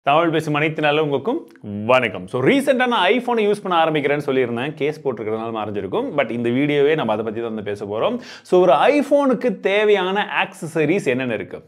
தமிழ் பேசும் அனைத்து நல்லவங்களுக்கும் வணக்கம் ஸோ ரீசெண்டாக நான் ஐஃபோனை யூஸ் பண்ண ஆரம்பிக்கிறேன்னு சொல்லியிருந்தேன் கேஸ் போட்டிருக்கிறதுனால மறைஞ்சிருக்கும் பட் இந்த வீடியோவே நம்ம அதை பற்றி தான் வந்து பேச போகிறோம் ஸோ ஒரு ஐஃபோனுக்கு தேவையான ஆக்சசரிஸ் என்னென்ன இருக்கு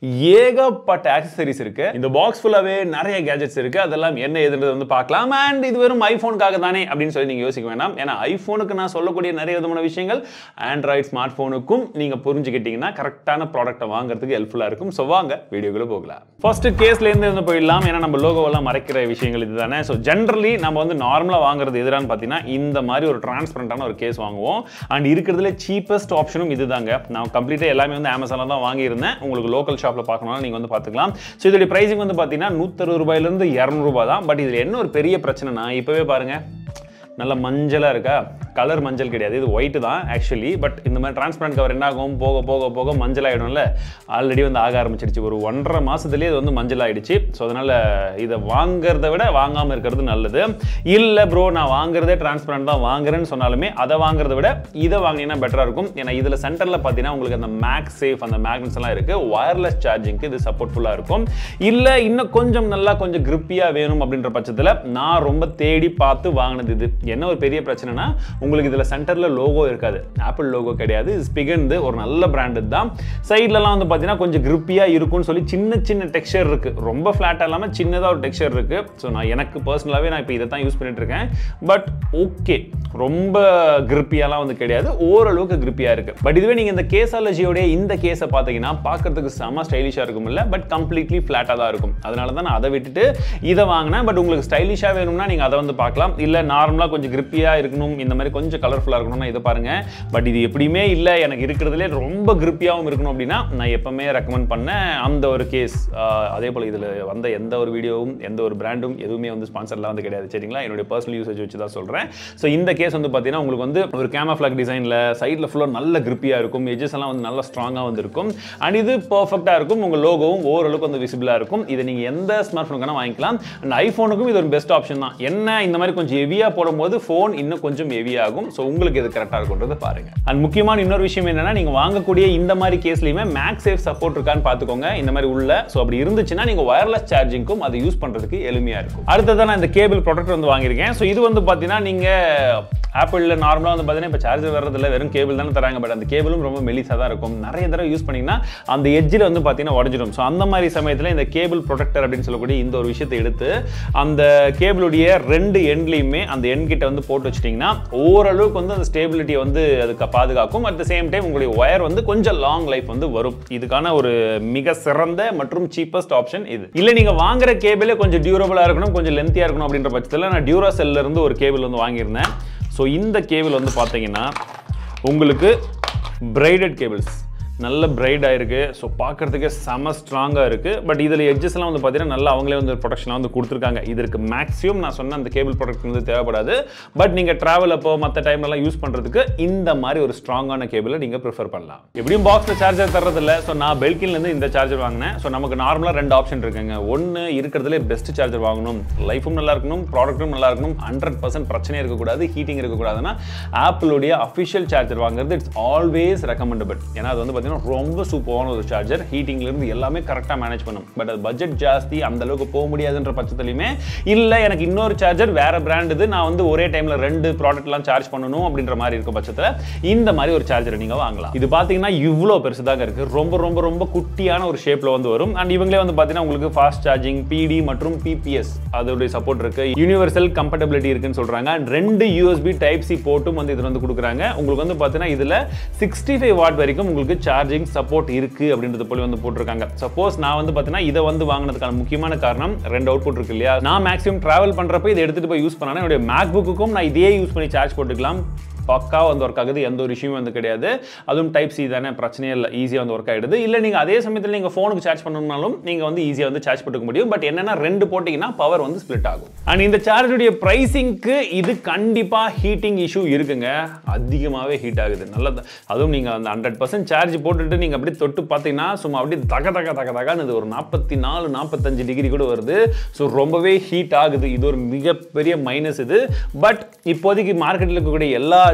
ஏகப்பட்ட ஆக்சசரிஸ் இருக்கு இந்த பாக்ஸ் ஃபுல்லாகவே நிறைய கேஜெட்ஸ் இருக்கு அதெல்லாம் என்ன எதுன்றது வந்து பார்க்கலாம் அண்ட் இது வெறும் ஐஃபோனுக்காக தானே அப்படின்னு சொல்லி நீங்கள் யோசிக்க வேண்டாம் ஏன்னா ஐஃபோனுக்கு நான் சொல்லக்கூடிய நிறைய விதமான விஷயங்கள் ஆண்ட்ராய்ட் ஸ்மார்ட் ஃபோனுக்கும் நீங்கள் புரிஞ்சுக்கிட்டீங்கன்னா கரெக்டான ப்ராடக்ட்டை வாங்குறதுக்கு ஹெல்ப்ஃபுல்லாக இருக்கும் ஸோ வாங்க வீடியோக்குள்ள போகலாம் ஃபர்ஸ்ட் கேஸ்லேருந்து இருந்து போயிடலாம் ஏன்னா நம்ம லோகோவெல்லாம் மறைக்கிற விஷயங்கள் இதுதானே ஸோ ஜென்ரலி நம்ம வந்து நார்மலாக வாங்குறது எதிரான்னு பார்த்தீங்கன்னா இந்த மாதிரி ஒரு டிரான்ஸ்பரண்டான ஒரு கேஸ் வாங்குவோம் அண்ட் இருக்கிறதுல சீப்பஸ்ட் ஆப்ஷனும் இதுதாங்க நான் கம்ப்ளீட்டாக எல்லாமே வந்து அமேசானில் தான் வாங்கியிருந்தேன் உங்களுக்கு லோக்கல் ஷாப்பில் பார்க்கணும்னா நீங்கள் வந்து பார்த்துக்கலாம் ஸோ இதோடைய ப்ரைஸிங் வந்து பார்த்தீங்கன்னா நூற்றறுபது ரூபாயிலேருந்து இரநூறுபா தான் பட் இதில் என்ன ஒரு பெரிய பிரச்சனைனா இப்போவே பாருங்கள் நல்ல மஞ்சளாக இருக்கா கலர் மஞ்சள் கிடையாது இது ஒயிட்டு தான் ஆக்சுவலி பட் இந்த மாதிரி டிரான்ஸ்பரண்ட் கவர் என்ன ஆகும் போக போக போக மஞ்சள் ஆகிடும்ல ஆல்ரெடி வந்து ஆக ஆரம்பிச்சிருச்சு ஒரு ஒன்றரை மாதத்துலேயே இது வந்து மஞ்சள் ஆகிடுச்சு ஸோ அதனால் இதை வாங்குறத விட வாங்காமல் இருக்கிறது நல்லது இல்லை ப்ரோ நான் வாங்குறதே டிரான்ஸ்பரண்ட் தான் வாங்குறேன்னு சொன்னாலுமே அதை வாங்குறத விட இதை வாங்கினீங்கன்னா பெட்டராக இருக்கும் ஏன்னா இதில் சென்டரில் பார்த்தீங்கன்னா உங்களுக்கு அந்த மேக்ஸ் சேஃப் அந்த மேக்னட்ஸ் எல்லாம் இருக்குது ஒயர்லெஸ் சார்ஜிங்க்கு இது சப்போர்ட்ஃபுல்லாக இருக்கும் இல்லை இன்னும் கொஞ்சம் நல்லா கொஞ்சம் கிரிப்பியாக வேணும் அப்படின்ற பட்சத்தில் நான் ரொம்ப தேடி பார்த்து வாங்கினது இது என்ன ஒரு பெரிய பிரச்சனைனா உங்களுக்கு இதில் சென்டரில் லோகோ இருக்காது ஆப்பிள் லோகோ கிடையாது ஸ்பிகந்து ஒரு நல்ல பிராண்டு தான் சைட்லலாம் வந்து பார்த்தீங்கன்னா கொஞ்சம் கிரிப்பியாக இருக்கும்னு சொல்லி சின்ன சின்ன டெக்ஸ்சர் இருக்குது ரொம்ப ஃப்ளாட்டாக இல்லாமல் சின்னதாக ஒரு டெக்ஸ்சர் இருக்குது ஸோ நான் எனக்கு பர்சனலாகவே நான் இப்போ இதை தான் யூஸ் பண்ணிட்டு இருக்கேன் பட் ஓகே ரொம்ப கிரிப்பியாலாம் வந்து கிடையாது ஓரளவுக்கு கிரிப்பியாக இருக்குது பட் இதுவே நீங்கள் இந்த கேசாலஜியோடைய இந்த கேஸை பார்த்தீங்கன்னா பார்க்கறதுக்கு செம ஸ்டைலிஷாக இருக்கும் இல்லை பட் கம்ப்ளீட்லி ஃப்ளாட்டாக தான் இருக்கும் அதனால தான் நான் அதை விட்டுட்டு இதை வாங்கினேன் பட் உங்களுக்கு ஸ்டைலிஷாக வேணும்னா நீங்கள் அதை வந்து பார்க்கலாம் இல்லை நார்மலாக கொஞ்சம் கிரிப்பியாக இருக்கணும் இந்த மாதிரி கொஞ்சம் கலர்ஃபுல்லாக இருக்கணும்னா இதை பாருங்க பட் இது எப்படியுமே இல்லை எனக்கு இருக்கிறதுலே ரொம்ப கிரிப்பியாகவும் இருக்கணும் அப்படின்னா நான் எப்பவுமே ரெக்கமெண்ட் பண்ணேன் அந்த ஒரு கேஸ் அதே போல் இதில் வந்த எந்த ஒரு வீடியோவும் எந்த ஒரு பிராண்டும் எதுவுமே வந்து ஸ்பான்சர்லாம் வந்து கிடையாது சரிங்களா என்னுடைய பர்சனல் யூசேஜ் வச்சு தான் சொல்கிறேன் ஸோ இந்த கேஸ் வந்து பார்த்தீங்கன்னா உங்களுக்கு வந்து ஒரு கேமஃப்ளாக் டிசைனில் சைடில் ஃபுல்லாக நல்ல கிரிப்பியாக இருக்கும் எஜஸ் எல்லாம் வந்து நல்லா ஸ்ட்ராங்காக வந்து இருக்கும் அண்ட் இது பர்ஃபெக்டாக இருக்கும் உங்கள் லோகோவும் ஓரளவுக்கு வந்து விசிபிளாக இருக்கும் இதை நீங்கள் எந்த ஸ்மார்ட் ஃபோனுக்கான வாங்கிக்கலாம் அண்ட் ஐஃபோனுக்கும் இது ஒரு பெஸ்ட் ஆப்ஷன் தான் என்ன இந்த மாதிரி கொஞ்சம் ஹெவியாக போடும்போது ஃபோன் இன்னும் கொஞ்சம் ஹெவி ஆகும் ஸோ உங்களுக்கு இது கரெக்டாக இருக்கும்ன்றதை பாருங்க அண்ட் முக்கியமான இன்னொரு விஷயம் என்னன்னா நீங்கள் வாங்கக்கூடிய இந்த மாதிரி கேஸ்லையுமே மேக்ஸ் சேஃப் சப்போர்ட் இருக்கான்னு பார்த்துக்கோங்க இந்த மாதிரி உள்ள ஸோ அப்படி இருந்துச்சுன்னா நீங்கள் ஒயர்லெஸ் சார்ஜிங்க்கும் அதை யூஸ் பண்ணுறதுக்கு எளிமையாக இருக்கும் அடுத்ததான் நான் இந்த கேபிள் ப்ராடக்ட் வந்து வாங்கியிருக்கேன் ஸோ இது வந்து பார்த்தீங்கன்னா நீங்கள் ஆப்பிளில் நார்மலாக வந்து பார்த்தீங்கன்னா இப்போ சார்ஜர் வர்றதில்ல வெறும் கேபிள் தானே தராங்க பட் அந்த கேபிளும் ரொம்ப மெலிசாக தான் இருக்கும் நிறைய தடவை யூஸ் பண்ணிங்கன்னா அந்த எட்ஜில் வந்து பார்த்தீங்கன்னா உடஞ்சிடும் ஸோ அந்த மாதிரி சமயத்தில் இந்த கேபிள் ப்ரொடெக்டர் அப்படின்னு சொல்லக்கூடிய இந்த ஒரு விஷயத்தை எடுத்து அந்த கேபிளுடைய ரெண்டு எண்ட்லையுமே அந்த எண் கிட்ட வந்து போட்டு வச்சிட்டிங்கன்னா ஓரளவுக்கு வந்து அந்த ஸ்டேபிலிட்டியை வந்து அதுக்கு பாதுகாக்கும் அட் த சேம் டைம் உங்களுடைய ஒயர் வந்து கொஞ்சம் லாங் லைஃப் வந்து வரும் இதுக்கான ஒரு மிக சிறந்த மற்றும் சீப்பஸ்ட் ஆப்ஷன் இது இல்லை நீங்கள் வாங்குற கேபிளே கொஞ்சம் டியூரபிளாக இருக்கணும் கொஞ்சம் லென்த்தியாக இருக்கணும் அப்படின்ற பட்சத்தில் நான் டியூரா இருந்து ஒரு கேபிள் வந்து வாங்கியிருந்தேன் ஸோ இந்த கேபிள் வந்து பார்த்தீங்கன்னா உங்களுக்கு பிரைடட் கேபிள்ஸ் நல்ல பிரைடாக இருக்குது ஸோ பார்க்குறதுக்கே செம ஸ்ட்ராங்காக இருக்குது பட் இதில் எட்ஜஸ்லாம் வந்து பார்த்தீங்கன்னா நல்லா அவங்களே வந்து ப்ரொடக்ஷனாக வந்து கொடுத்துருக்காங்க இதற்கு மேக்ஸிமம் நான் சொன்ன அந்த கேபிள் ப்ராடக்ட் வந்து தேவைப்படாது பட் நீங்கள் ட்ராவல் அப்போ மற்ற டைம்லலாம் யூஸ் பண்ணுறதுக்கு இந்த மாதிரி ஒரு ஸ்ட்ராங்கான கேபிளை நீங்கள் ப்ரிஃபர் பண்ணலாம் எப்படியும் பாக்ஸில் சார்ஜர் தர்றதில்ல ஸோ நான் பெல்கின்லேருந்து இந்த சார்ஜர் வாங்கினேன் ஸோ நமக்கு நார்மலாக ரெண்டு ஆப்ஷன் இருக்குங்க ஒன்று இருக்கிறதுலே பெஸ்ட் சார்ஜர் வாங்கணும் லைஃபும் நல்லா இருக்கணும் ப்ராடக்ட்டும் நல்லா இருக்கணும் ஹண்ட்ரட் பர்சன்ட் பிரச்சனை இருக்கக்கூடாது ஹீட்டிங் இருக்கக்கூடாதுன்னா ஆப்பிளுடைய அஃபிஷியல் சார்ஜர் வாங்குறது இட்ஸ் ஆல்வேஸ் ரெக்கமெண்டபிள் ஏன்னா அது வந்து பார்த்தீங்கன்னா ரொம்ப சூப்பரான ஒரு சார்ஜர் ஹீட்டிங்லேருந்து எல்லாமே கரெக்டாக மேனேஜ் பண்ணும் பட் அது பட்ஜெட் ஜாஸ்தி அந்த அளவுக்கு போக முடியாதுன்ற பட்சத்துலையுமே இல்லை எனக்கு இன்னொரு சார்ஜர் வேற பிராண்ட் இது நான் வந்து ஒரே டைமில் ரெண்டு ப்ராடக்ட்லாம் சார்ஜ் பண்ணணும் அப்படின்ற மாதிரி இருக்கும் பட்சத்தில் இந்த மாதிரி ஒரு சார்ஜரை நீங்கள் வாங்கலாம் இது பார்த்தீங்கன்னா இவ்வளோ பெருசு தாங்க இருக்குது ரொம்ப ரொம்ப ரொம்ப குட்டியான ஒரு ஷேப்பில் வந்து வரும் அண்ட் இவங்களே வந்து பார்த்தீங்கன்னா உங்களுக்கு ஃபாஸ்ட் சார்ஜிங் பிடி மற்றும் பிபிஎஸ் அதோடைய சப்போர்ட் இருக்கு யூனிவர்சல் கம்பேட்டபிலிட்டி இருக்குன்னு சொல்கிறாங்க அண்ட் ரெண்டு யூஎஸ்பி டைப் சி போட்டும் வந்து இதில் வந்து கொடுக்குறாங்க உங்களுக்கு வந்து பார்த்தீங்கன்னா இதில் சிக்ஸ்டி ஃபைவ் வாட் வரைக்கும் உங்களுக்கு சார்ஜிங் சப்போர்ட் இருக்கு அப்படின்றது போல வந்து போட்டிருக்காங்க சப்போஸ் நான் வந்து பார்த்தீங்கன்னா இதை வந்து வாங்கினதுக்கான முக்கியமான காரணம் ரெண்டு அவுட்புட் இருக்கு இல்லையா நான் மேக்ஸிமம் டிராவல் பண்ணுறப்ப இதை எடுத்துட்டு போய் யூஸ் பண்ணாலும் என்னுடைய மேக் புக்குக்கும் நான் இதே யூஸ் பண்ணி சார்ஜ் போட்டுக்கலாம் பக்கா வந்து ஒர்க் ஆகுது எந்த ஒரு இஷ்யூவும் வந்து கிடையாது அதுவும் டைப் சி தானே பிரச்சனையே இல்லை ஈஸியாக வந்து ஒர்க் ஆகிடுது இல்லை நீங்கள் அதே சமயத்தில் நீங்கள் ஃபோனுக்கு சார்ஜ் பண்ணணும்னாலும் நீங்கள் வந்து ஈஸியாக வந்து சார்ஜ் போட்டுக்க முடியும் பட் என்னன்னா ரெண்டு போட்டிங்கன்னா பவர் வந்து ஸ்ப்ளிட் ஆகும் அண்ட் இந்த சார்ஜுடைய ப்ரைஸிங்க்கு இது கண்டிப்பாக ஹீட்டிங் இஷ்யூ இருக்குங்க அதிகமாகவே ஹீட் ஆகுது நல்லது அதுவும் நீங்கள் அந்த ஹண்ட்ரட் பர்சன்ட் சார்ஜ் போட்டுட்டு நீங்கள் அப்படியே தொட்டு பார்த்தீங்கன்னா சும்மா அப்படியே தக தக தக தகன்னு இது ஒரு நாற்பத்தி நாலு நாற்பத்தஞ்சு டிகிரி கூட வருது ஸோ ரொம்பவே ஹீட் ஆகுது இது ஒரு மிகப்பெரிய மைனஸ் இது பட் இப்போதைக்கு மார்க்கெட்டில் இருக்கக்கூடிய எல்லா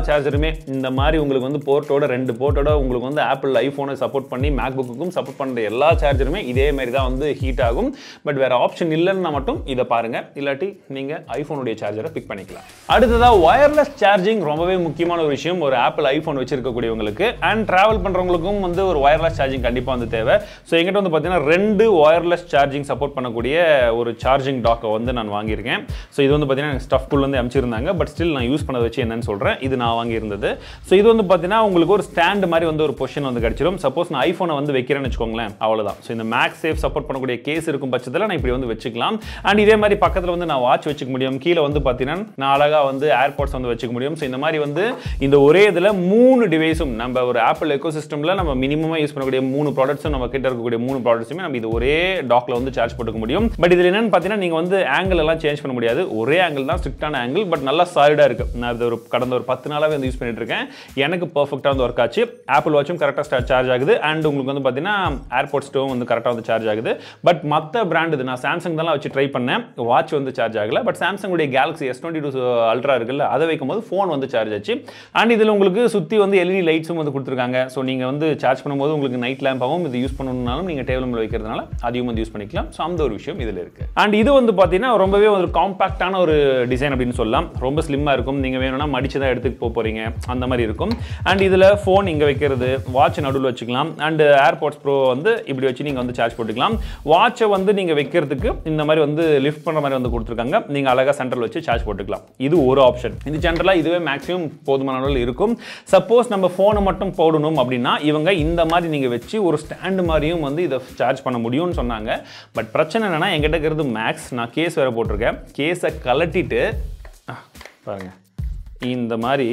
சார்ஜருமே இந்த மாதிரி உங்களுக்கு வந்து போர்ட்டோட ரெண்டு போர்ட்டோட உங்களுக்கு வந்து ஆப்பிள் ஐஃபோனை சப்போர்ட் பண்ணி மேக்புக்குக்கும் சப்போர்ட் பண்ணுற எல்லா சார்ஜருமே இதே மாதிரி தான் வந்து ஹீட் ஆகும் பட் வேற ஆப்ஷன் இல்லைன்னா மட்டும் இதை பாருங்க இல்லாட்டி நீங்க ஐஃபோனுடைய சார்ஜரை பிக் பண்ணிக்கலாம் அடுத்ததா ஒயர்லெஸ் சார்ஜிங் ரொம்பவே முக்கியமான ஒரு விஷயம் ஒரு ஆப்பிள் ஐஃபோன் வச்சிருக்கக்கூடியவங்களுக்கு அண்ட் டிராவல் பண்றவங்களுக்கும் வந்து ஒரு ஒயர்லெஸ் சார்ஜிங் கண்டிப்பா வந்து தேவை ஸோ எங்கிட்ட வந்து பார்த்தீங்கன்னா ரெண்டு ஒயர்லெஸ் சார்ஜிங் சப்போர்ட் பண்ணக்கூடிய ஒரு சார்ஜிங் டாக்கை வந்து நான் வாங்கியிருக்கேன் ஸோ இது வந்து பார்த்தீங்கன்னா ஸ்டஃப்குள்ள வந்து அமைச்சிருந்தாங்க பட் ஸ்டில் நான் யூஸ் பண்ணதை வச்சு என்னன்னு சொல்கிறேன் இது நான் வாங்கியிருந்தது ஸோ இது வந்து பார்த்தீங்கன்னா உங்களுக்கு ஒரு ஸ்டாண்ட் மாதிரி வந்து ஒரு பொசிஷன் வந்து கிடச்சிரும் சப்போஸ் நான் ஐஃபோனை வந்து வைக்கிறேன்னு வச்சுக்கோங்களேன் அவ்வளோதான் ஸோ இந்த மேக்ஸ் சேஃப் சப்போர்ட் பண்ணக்கூடிய கேஸ் இருக்கும் பட்சத்தில் நான் இப்படி வந்து வச்சுக்கலாம் அண்ட் இதே மாதிரி பக்கத்தில் வந்து நான் வாட்ச் வச்சுக்க முடியும் கீழே வந்து பார்த்தீங்கன்னா நான் அழகாக வந்து ஏர்பாட்ஸ் வந்து வச்சுக்க முடியும் ஸோ இந்த மாதிரி வந்து இந்த ஒரே இதில் மூணு டிவைஸும் நம்ம ஒரு ஆப்பிள் எக்கோ சிஸ்டமில் நம்ம மினிமமாக யூஸ் பண்ணக்கூடிய மூணு ப்ராடக்ட்ஸும் நம்ம கிட்ட இருக்கக்கூடிய மூணு ப்ராடக்ட்ஸுமே நம்ம இது ஒரே டாக்ல வந்து சார்ஜ் போட்டுக்க முடியும் பட் இதில் என்னன்னு பார்த்தீங்கன்னா நீங்கள் வந்து ஆங்கிள் எல்லாம் சேஞ்ச் பண்ண முடியாது ஒரே ஆங்கிள் தான் ஸ்ட்ரிக்டான ஆங்கிள் பட் நல்லா சாலிடாக இருக்கு நான் இது ஒரு கடந்த ஒரு பத்து நாளாகவே வந்து யூஸ் பண்ணிட்டு இருக்கேன் எனக்கு பர்ஃபெக்டாக வந்து ஒர்க் ஆச்சு ஆப்பிள் வாட்சும் கரெக்டாக சார்ஜ் ஆகுது அண்ட் உங்களுக்கு வந்து பார்த்தீங்கன்னா ஏர்போர்ட் ஸ்டோவும் வந்து கரெக்டாக வந்து சார்ஜ் ஆகுது பட் மற்ற பிராண்ட் இது நான் சாம்சங் தான் வச்சு ட்ரை பண்ணேன் வாட்ச் வந்து சார்ஜ் ஆகல பட் சாம்சங் உடைய Galaxy S twenty two Ultra இருக்குல்ல அதை வைக்கும் போது ஃபோன் வந்து சார்ஜ் ஆச்சு அண்ட் இதில் உங்களுக்கு சுற்றி வந்து எல்இடி லைட்ஸும் வந்து கொடுத்துருக்காங்க ஸோ நீங்கள் வந்து சார்ஜ் பண்ணும்போது உங்களுக்கு நைட் லேம்பாகவும் இது யூஸ் பண்ணணும்னாலும் நீங்கள் டேபிள் மேலே வைக்கிறதுனால அதையும் வந்து யூஸ் பண்ணிக்கலாம் ஸோ அந்த ஒரு விஷயம் இதில் இருக்குது அண்ட் இது வந்து பார்த்தீங்கன்னா ரொம்பவே ஒரு காம்பாக்டான ஒரு டிசைன் அப்படின்னு சொல்லலாம் ரொம்ப ஸ்லிம்மாக இருக்கும் நீங்கள் வேணும்னா மடிச்சு தான் எடுத்துட்டு போக போகிறீங்க அந்த மாதிரி இருக்கும் அண்ட் இதில் ஃபோன் இங்கே வைக்கிறது வாட்ச் நடுவில் வச்சுக்கலாம் அண்ட் ஏர்பாட்ஸ் ப்ரோ வந்து இப்படி வச்சு நீங்கள் வந்து சார்ஜ் போட்டுக்கலாம் வாட்சை வந்து நீங்கள் வைக்கிறதுக்கு இந்த மாதிரி வந்து லிஃப்ட் பண்ணுற மாதிரி வந்து கொடுத்துருக்காங்க நீங்கள் அழகாக சென்டரில் வச்சு சார்ஜ் போட்டுக்கலாம் இது ஒரு ஆப்ஷன் இது ஜென்ரலாக இதுவே மேக்ஸிமம் போதுமான அளவில் இருக்கும் சப்போஸ் நம்ம ஃபோனை மட்டும் போடணும் அப்படின்னா இவங்க இந்த மாதிரி நீங்கள் வச்சு ஒரு ஸ்டாண்டு மாதிரியும் வந்து இதை சார்ஜ் பண்ண முடியும்னு சொன்னாங்க பட் பிரச்சனை என்னன்னா என்கிட்ட இருக்கிறது மேக்ஸ் நான் கேஸ் வேறு போட்டிருக்கேன் கேஸை கலட்டிட்டு ஆ, பாருங்க இந்த மாதிரி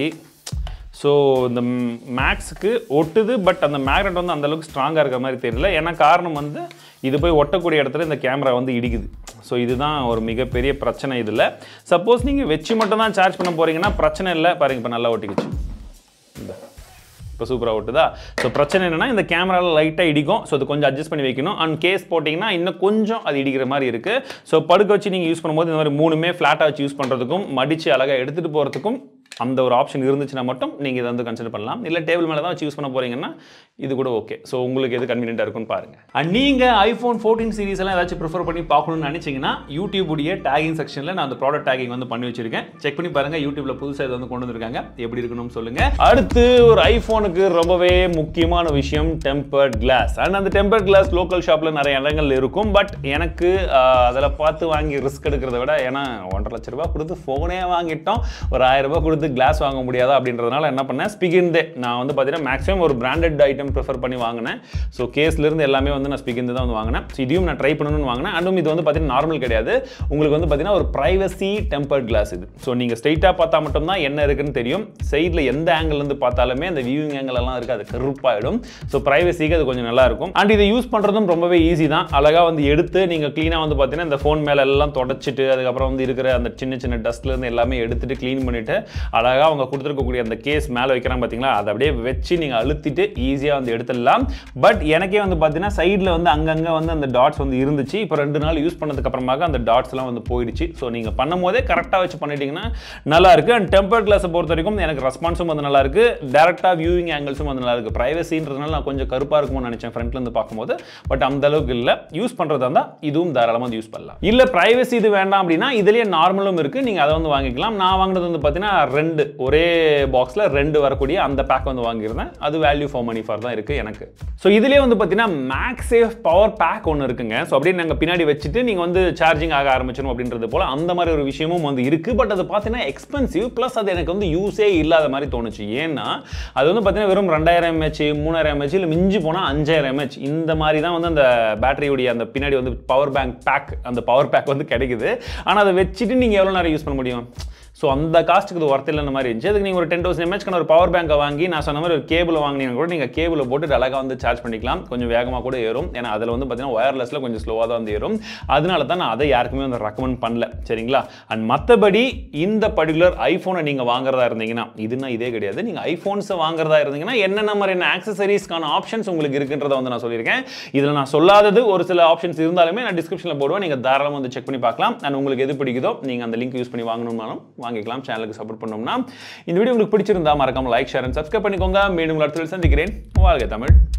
ஸோ இந்த மேக்ஸுக்கு ஒட்டுது பட் அந்த மேக்னெட் வந்து அந்த அளவுக்கு ஸ்ட்ராங்காக இருக்கிற மாதிரி தெரியல ஏன்னா காரணம் வந்து இது போய் ஒட்டக்கூடிய இடத்துல இந்த கேமரா வந்து இடிக்குது ஸோ இதுதான் ஒரு மிகப்பெரிய பிரச்சனை இதில் சப்போஸ் நீங்கள் வச்சு மட்டும் தான் சார்ஜ் பண்ண போகிறீங்கன்னா பிரச்சனை இல்லை பாருங்க இப்போ நல்லா ஒட்டிக்கிச்சு இந்த இப்போ சூப்பராக ஓட்டுதா ஸோ பிரச்சனை என்னன்னா இந்த கேமராவில் லைட்டாக இடிக்கும் ஸோ அது கொஞ்சம் அட்ஜஸ்ட் பண்ணி வைக்கணும் அண்ட் கேஸ் போட்டிங்கன்னா இன்னும் கொஞ்சம் அது இடிக்கிற மாதிரி இருக்குது ஸோ படுக்க வச்சு நீங்கள் யூஸ் பண்ணும்போது இந்த மாதிரி மூணுமே ஃப்ளாட்டாக வச்சு யூஸ் பண்ணுறதுக்கும் மடித்து அழகாக எடுத்துகிட்டு போகிறதுக்கும் அந்த ஒரு ஆப்ஷன் இருந்துச்சுன்னா மட்டும் நீங்கள் இதை வந்து கன்சிடர் பண்ணலாம் இல்லை டேபிள் மேலே தான் வச்சு யூஸ் பண்ண போகிறீங்கன்னா இது கூட ஓகே ஸோ உங்களுக்கு எது கன்வீனியன்ட்டாக இருக்கும்னு பாருங்கள் அண்ட் நீங்கள் ஐஃபோன் ஃபோர்டீன் சீரிஸ் எல்லாம் ஏதாச்சும் ப்ரிஃபர் பண்ணி பார்க்கணும்னு நினச்சிங்கன்னா யூடியூப் உடைய டேகிங் செக்ஷனில் நான் அந்த ப்ராடக்ட் டேகிங் வந்து பண்ணி வச்சிருக்கேன் செக் பண்ணி பாருங்கள் யூடியூப்ல புதுசாக இதை வந்து கொண்டு வந்திருக்காங்க எப்படி இருக்கணும்னு சொல்லுங்கள் அடுத்து ஒரு ஐஃபோனுக்கு ரொம்பவே முக்கியமான விஷயம் டெம்பர்ட் கிளாஸ் அண்ட் அந்த டெம்பர்ட் கிளாஸ் லோக்கல் ஷாப்பில் நிறைய இடங்கள் இருக்கும் பட் எனக்கு அதில் பார்த்து வாங்கி ரிஸ்க் எடுக்கிறத விட ஏன்னா ஒன்றரை லட்ச ரூபாய் கொடுத்து ஃபோனே வாங்கிட்டோம் ஒரு ஆயிரம் ரூபாய் கொடுத்து கிளாஸ் வாங்க முடியாதா அப்படின்றதுனால என்ன பண்ணேன் ஸ்பிகின்தே நான் வந்து பார்த்தீங்கன்னா மேக்ஸிமம் ஒரு பிராண்டட் ஐட்டம் ப்ரிஃபர் பண்ணி வாங்கினேன் ஸோ கேஸ்லேருந்து எல்லாமே வந்து நான் ஸ்பிகின் தான் வந்து வாங்கினேன் ஸோ இதையும் நான் ட்ரை பண்ணணும்னு வாங்கினேன் அண்டும் இது வந்து பார்த்தீங்கன்னா நார்மல் கிடையாது உங்களுக்கு வந்து பார்த்தீங்கன்னா ஒரு ப்ரைவசி டெம்பர்ட் கிளாஸ் இது ஸோ நீங்கள் ஸ்ட்ரைட்டாக பார்த்தா மட்டும்தான் என்ன இருக்குன்னு தெரியும் சைடில் எந்த angle இருந்து பார்த்தாலுமே அந்த வியூவிங் ஆங்கிள் எல்லாம் இருக்குது அது கருப்பாயிடும் ஸோ ப்ரைவசிக்கு அது கொஞ்சம் நல்லா இருக்கும் அண்ட் இதை யூஸ் பண்ணுறதும் ரொம்பவே ஈஸி தான் அழகாக வந்து எடுத்து நீங்கள் க்ளீனாக வந்து பார்த்தீங்கன்னா இந்த ஃபோன் மேலே எல்லாம் தொடச்சிட்டு அதுக்கப்புறம் வந்து இருக்கிற அந்த சின்ன சின்ன டஸ்ட்லேருந்து எல்லாமே எடுத்துட்டு க்ளீன் பண்ணிட்டு அழகாக அவங்க கொடுத்துருக்கக்கூடிய அந்த கேஸ் மேலே வைக்கிறாங்க பார்த்தீங்களா அதை அப்படியே வச்சு நீங்கள் அழுத்திட்டு ஈஸியாக வந்து எடுத்துடலாம் பட் எனக்கே வந்து பார்த்தீங்கன்னா சைடில் வந்து அங்கங்கே வந்து அந்த டாட்ஸ் வந்து இருந்துச்சு இப்போ ரெண்டு நாள் யூஸ் பண்ணதுக்கு அப்புறமாக அந்த டாட்ஸ்லாம் வந்து போயிடுச்சு ஸோ நீங்கள் பண்ணும் போதே கரெக்டாக வச்சு பண்ணிட்டீங்கன்னா நல்லா இருக்கு அண்ட் டெம்பர் கிளாஸை பொறுத்த வரைக்கும் எனக்கு ரெஸ்பான்ஸும் வந்து நல்லா இருக்கு டேரக்டாக வியூவிங் ஆங்கிள்ஸும் வந்து நல்லா இருக்கு ப்ரைவசின்றதுனால நான் கொஞ்சம் கருப்பாக இருக்கும்னு நினச்சேன் ஃப்ரண்ட்ல இருந்து பார்க்கும்போது பட் அந்த அளவுக்கு இல்லை யூஸ் பண்ணுறதா இருந்தால் இதுவும் தாராளமாக வந்து யூஸ் பண்ணலாம் இல்லை ப்ரைவசி இது வேண்டாம் அப்படின்னா இதுலேயே நார்மலும் இருக்கு நீங்கள் அதை வந்து வாங்கிக்கலாம் நான் வாங்கினது வந்து பார்த்தீங்கன்னா ரெண்டு ஒரே பாக்ஸில் ரெண்டு வரக்கூடிய அந்த பேக் வந்து வாங்கியிருந்தேன் அது வேல்யூ ஃபார் மணி ஃபார் தான் இருக்குது எனக்கு ஸோ இதுலேயே வந்து பார்த்தீங்கன்னா மேக்ஸ் சேஃப் பவர் பேக் ஒன்று இருக்குங்க ஸோ அப்படியே நாங்கள் பின்னாடி வச்சுட்டு நீங்கள் வந்து சார்ஜிங் ஆக ஆரம்பிச்சிடும் அப்படின்றது போல் அந்த மாதிரி ஒரு விஷயமும் வந்து இருக்குது பட் அது பார்த்தீங்கன்னா எக்ஸ்பென்சிவ் ப்ளஸ் அது எனக்கு வந்து யூஸே இல்லாத மாதிரி தோணுச்சு ஏன்னா அது வந்து பார்த்தீங்கன்னா வெறும் ரெண்டாயிரம் எம்ஹெச் மூணாயிரம் எம்ஹெச் இல்லை மிஞ்சி போனால் அஞ்சாயிரம் எம்ஹெச் இந்த மாதிரி தான் வந்து அந்த பேட்டரியுடைய அந்த பின்னாடி வந்து பவர் பேங்க் பேக் அந்த பவர் பேக் வந்து கிடைக்குது ஆனால் அதை வச்சுட்டு நீங்கள் எவ்வளோ நேரம் யூஸ் பண்ண முடியும் ஸோ அந்த காஸ்ட்டுக்கு இது ஒர்த் இல்லைன்னு மாதிரி இருந்துச்சு அதுக்கு நீங்கள் ஒரு டென் தௌசண்ட் எம்ஹெச்க்கான ஒரு பவர் பேங்கை வாங்கி நான் சொன்ன மாதிரி ஒரு கேபிள் வாங்கினீங்கன்னா கூட நீங்கள் கேபிளை போட்டு அழகாக வந்து சார்ஜ் பண்ணிக்கலாம் கொஞ்சம் வேகமாக கூட ஏறும் ஏன்னா அதில் வந்து பார்த்தீங்கன்னா ஒயர்லெஸில் கொஞ்சம் ஸ்லோவாக தான் வந்து ஏறும் அதனால தான் நான் அதை யாருக்குமே வந்து ரெக்கமெண்ட் பண்ணல சரிங்களா அண்ட் மற்றபடி இந்த பர்டிகுலர் ஐஃபோனை நீங்கள் வாங்குறதா இருந்தீங்கன்னா இதுனா இதே கிடையாது நீங்கள் ஐஃபோன்ஸை வாங்குறதா இருந்தீங்கன்னா என்னென்ன மாதிரியான ஆக்சசரிஸ்க்கான ஆப்ஷன்ஸ் உங்களுக்கு இருக்குன்றத வந்து நான் சொல்லியிருக்கேன் இதில் நான் சொல்லாதது ஒரு சில ஆப்ஷன்ஸ் இருந்தாலுமே நான் டிஸ்கிரிப்ஷனில் போடுவேன் நீங்கள் தாராளமாக வந்து செக் பண்ணி பார்க்கலாம் அண்ட் உங்களுக்கு எது பிடிக்குதோ நீங்கள் அந்த லிங்க் யூஸ் பண்ணி வாங்கணும்னாலும் வாங்கிக்கலாம் சேனலுக்கு சப்போர்ட் பண்ணோம்னா இந்த வீடியோ உங்களுக்கு பிடிச்சிருந்தா மறக்காம லைக் ஷேர் அண்ட் சப்ஸ்கிரைப் பண்ணிக்கோங்க மீண்டும் அடுத்த வீடியோவில் சந்திக்கிறேன் வாழ்க தமிழ்